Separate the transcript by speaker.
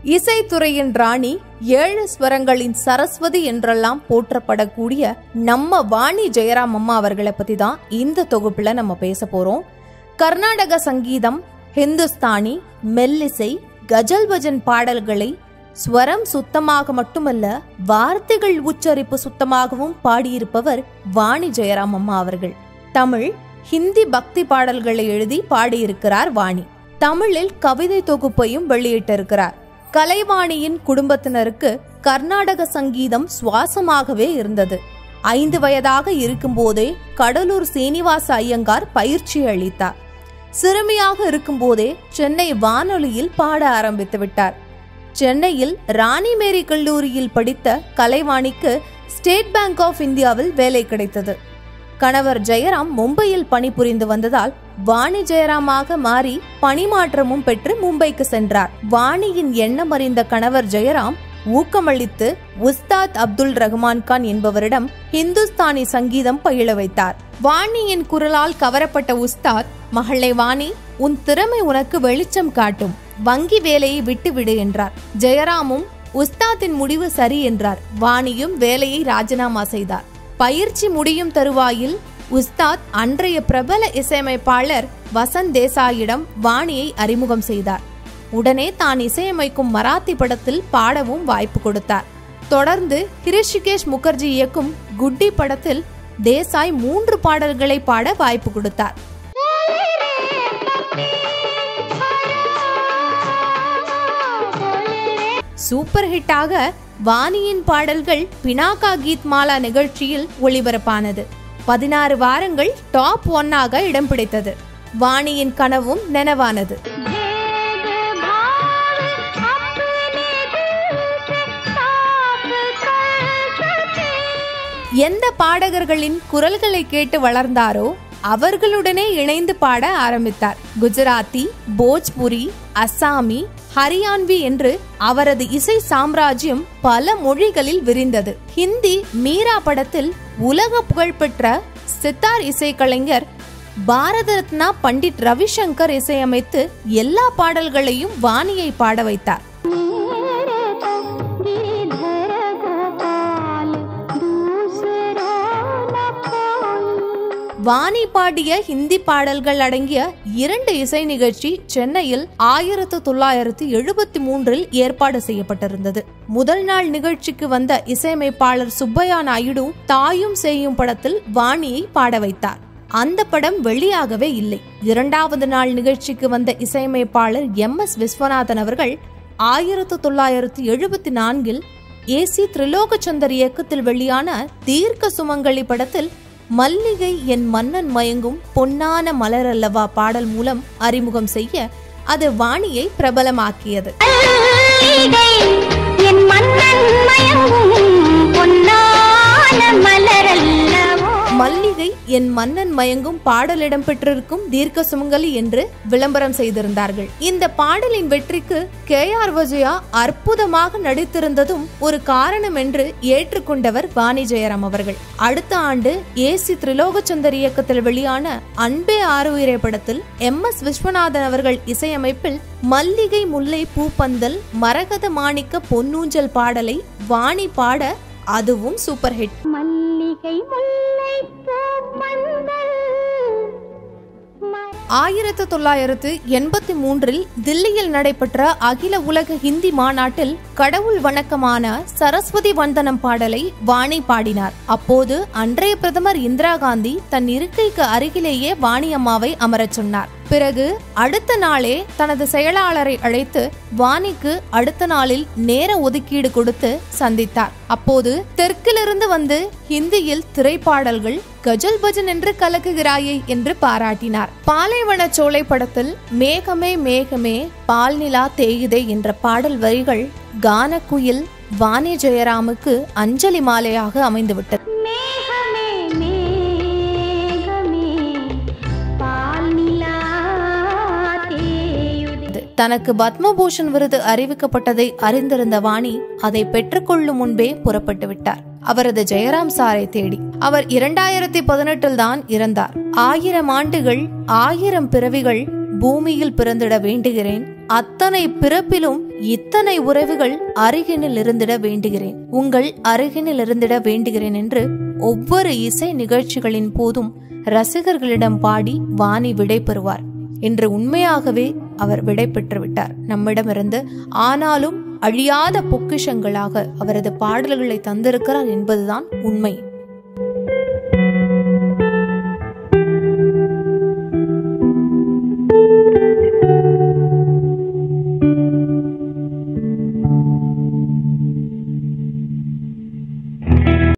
Speaker 1: இசைத்துறையின் ராணி ஏழு ஸ்வரங்களின் சரஸ்வதி என்றெல்லாம் போற்றப்படக்கூடிய நம்ம வாணி ஜெயராம் அம்மா அவர்களை பத்தி தான் இந்த தொகுப்புல நம்ம பேச போறோம் கர்நாடக சங்கீதம் ஹிந்துஸ்தானி மெல்லிசை கஜல் பஜன் பாடல்களை ஸ்வரம் சுத்தமாக மட்டுமல்ல வார்த்தைகள் உச்சரிப்பு சுத்தமாகவும் பாடியிருப்பவர் வாணி ஜெயராம் அம்மா அவர்கள் தமிழ் ஹிந்தி பக்தி பாடல்களை எழுதி பாடியிருக்கிறார் வாணி தமிழில் கவிதை தொகுப்பையும் வெளியிட்டிருக்கிறார் கலைவாணியின் குடும்பத்தினருக்கு கர்நாடக சங்கீதம் சுவாசமாகவே இருந்தது ஐந்து வயதாக இருக்கும்போதே கடலூர் சீனிவாச ஐயங்கார் பயிற்சி அளித்தார் சிறுமியாக இருக்கும்போதே சென்னை வானொலியில் பாட ஆரம்பித்து விட்டார் சென்னையில் ராணி மேரி கல்லூரியில் படித்த கலைவாணிக்கு ஸ்டேட் பேங்க் ஆஃப் இந்தியாவில் வேலை கிடைத்தது கணவர் ஜெயராம் மும்பையில் பணிபுரிந்து வந்ததால் வாணி ஜெயராமாக மாறி பணிமாற்றமும் பெற்று மும்பைக்கு சென்றார் வாணியின் எண்ணம் அறிந்த கணவர் ஜெயராம் ஊக்கமளித்து உஸ்தாத் அப்துல் ரஹ்மான் கான் என்பவரிடம் ஹிந்துஸ்தானி சங்கீதம் பயில வைத்தார் வாணியின் குரலால் கவரப்பட்ட உஸ்தாத் மகளை வாணி உன் திறமை உனக்கு வெளிச்சம் காட்டும் வங்கி வேலையை விட்டுவிடு என்றார் ஜெயராமும் உஸ்தாத்தின் முடிவு சரி என்றார் வாணியும் வேலையை ராஜினாமா செய்தார் பயிற்சி முடியும் தருவாயில் உஸ்தாத் அன்றைய பிரபல இசையமைப்பாளர் வசந்த் தேசாயிடம் வாணியை அறிமுகம் செய்தார் உடனே தான் இசையமைக்கும் மராத்தி படத்தில் பாடவும் வாய்ப்பு கொடுத்தார் தொடர்ந்து ஹிரிஷிகேஷ் முகர்ஜி இயக்கும் குட்டி படத்தில் தேசாய் மூன்று பாடல்களை பாட வாய்ப்பு கொடுத்தார் சூப்பர் ஹிட்டாக வாணியின் பாடல்கள் பினாகா கீத் மாலா நிகழ்ச்சியில் ஒளிபரப்பானது பதினாறு வாரங்கள் டாப் ஒன்னாக இடம் பிடித்தது வாணியின் கனவும் நனவானது எந்த பாடகர்களின் குரல்களை கேட்டு வளர்ந்தாரோ அவர்களுடனே இணைந்து பாட ஆரம்பித்தார் குஜராத்தி போஜ்புரி அசாமி ஹரியான்வி என்று அவரது இசை சாம்ராஜ்யம் பல மொழிகளில் விரிந்தது ஹிந்தி மீரா படத்தில் உலக புகழ்பெற்ற சித்தார் இசைக்கலைஞர் பாரத ரத்னா பண்டிட் ரவிசங்கர் இசையமைத்து எல்லா பாடல்களையும் வாணியை பாட வைத்தார் வாணி பாடிய ஹிந்தி பாடல்கள் அடங்கிய இரண்டு இசை நிகழ்ச்சி சென்னையில் ஆயிரத்து தொள்ளாயிரத்து எழுபத்தி மூன்றில் ஏற்பாடு செய்யப்பட்டிருந்தது முதல் நாள் நிகழ்ச்சிக்கு வந்த இசையமைப்பாளர் சுப்பையா நாயுடு தாயும் செய்யும் படத்தில் வாணியை பாட வைத்தார் அந்த படம் வெளியாகவே இல்லை இரண்டாவது நாள் நிகழ்ச்சிக்கு வந்த இசையமைப்பாளர் எம் எஸ் விஸ்வநாதன் அவர்கள் ஆயிரத்து தொள்ளாயிரத்து எழுபத்தி நான்கில் ஏசி திரிலோகச்சந்தர் இயக்கத்தில் வெளியான தீர்க்க சுமங்கலி படத்தில் மல்லிகை என் மன்னன் மயங்கும் பொன்னான மலர் அல்லவா பாடல் மூலம் அறிமுகம் செய்ய அது வாணியை பிரபலமாக்கியது மல்லிகை என் மன்னன் மயங்கும் பாடல் இடம்பெற்றிருக்கும் தீர்க்க சுமங்கலி என்று விளம்பரம் செய்திருந்தார்கள் இந்த பாடலின் வெற்றிக்கு கே ஆர் விஜயா அற்புதமாக நடித்திருந்ததும் ஒரு காரணம் என்று ஏற்றுக்கொண்டவர் வாணி ஜெயராம் அவர்கள் அடுத்த ஆண்டு ஏசி திரிலோகச்சந்தர் இயக்கத்தில் வெளியான அன்பே ஆறுயிரை படத்தில் எம் எஸ் விஸ்வநாதன் அவர்கள் இசையமைப்பில் மல்லிகை முல்லை பூப்பந்தல் மரகத மாணிக்க பொன்னூஞ்சல் பாடலை வாணி பாட அதுவும் சூப்பர் ஹிட்
Speaker 2: மல்லிகை முல்லை பூப்பந்தல்
Speaker 1: ஆயிரத்து தொள்ளாயிரத்து எண்பத்தி மூன்றில் தில்லியில் நடைபெற்ற அகில உலக ஹிந்தி மாநாட்டில் கடவுள் வணக்கமான சரஸ்வதி வந்தனம் பாடலை வாணி பாடினார் அப்போது அன்றைய பிரதமர் இந்திரா காந்தி தன் இருக்கைக்கு அருகிலேயே வாணி அம்மாவை அமரச் சொன்னார் பிறகு அடுத்த நாளே தனது செயலாளரை அழைத்து வாணிக்கு அடுத்த நாளில் நேர ஒதுக்கீடு கொடுத்து சந்தித்தார் அப்போது தெற்கிலிருந்து வந்து ஹிந்தியில் திரைப்பாடல்கள் கஜல் பஜன் என்று கலக்குகிறாயே என்று பாராட்டினார் பாலைவன சோலை படத்தில் மேகமே மேகமே பால் நிலா தேயுதே என்ற பாடல் வரிகள் கானக்குயில் வாணி ஜெயராமுக்கு அஞ்சலி மாலையாக அமைந்துவிட்டது
Speaker 2: மேகமே மேகமே பால் நிலா தேயுதே
Speaker 1: தனக்கு பத்மபூஷன் விருது அறிவிக்கப்பட்டதை அறிந்திருந்த வாணி அதை பெற்றுக்கொள்ளும் முன்பே புறப்பட்டு விட்டார் அவரது ஜெயராம் சாரை தேடி அவர் இரண்டாயிரத்தி பதினெட்டில் தான் இறந்தார் ஆயிரம் ஆண்டுகள் ஆயிரம் பிறவிகள் பூமியில் பிறந்திட வேண்டுகிறேன் அத்தனை பிறப்பிலும் இத்தனை உறவுகள் அருகினில் இருந்திட வேண்டுகிறேன் உங்கள் அருகினில் இருந்திட வேண்டுகிறேன் என்று ஒவ்வொரு இசை நிகழ்ச்சிகளின் போதும் ரசிகர்களிடம் பாடி வாணி விடை பெறுவார் இன்று உண்மையாகவே அவர் விடை பெற்று விட்டார் நம்மிடமிருந்து ஆனாலும் அழியாத பொக்கிஷங்களாக அவரது பாடல்களை தந்திருக்கிறார் என்பதுதான் உண்மை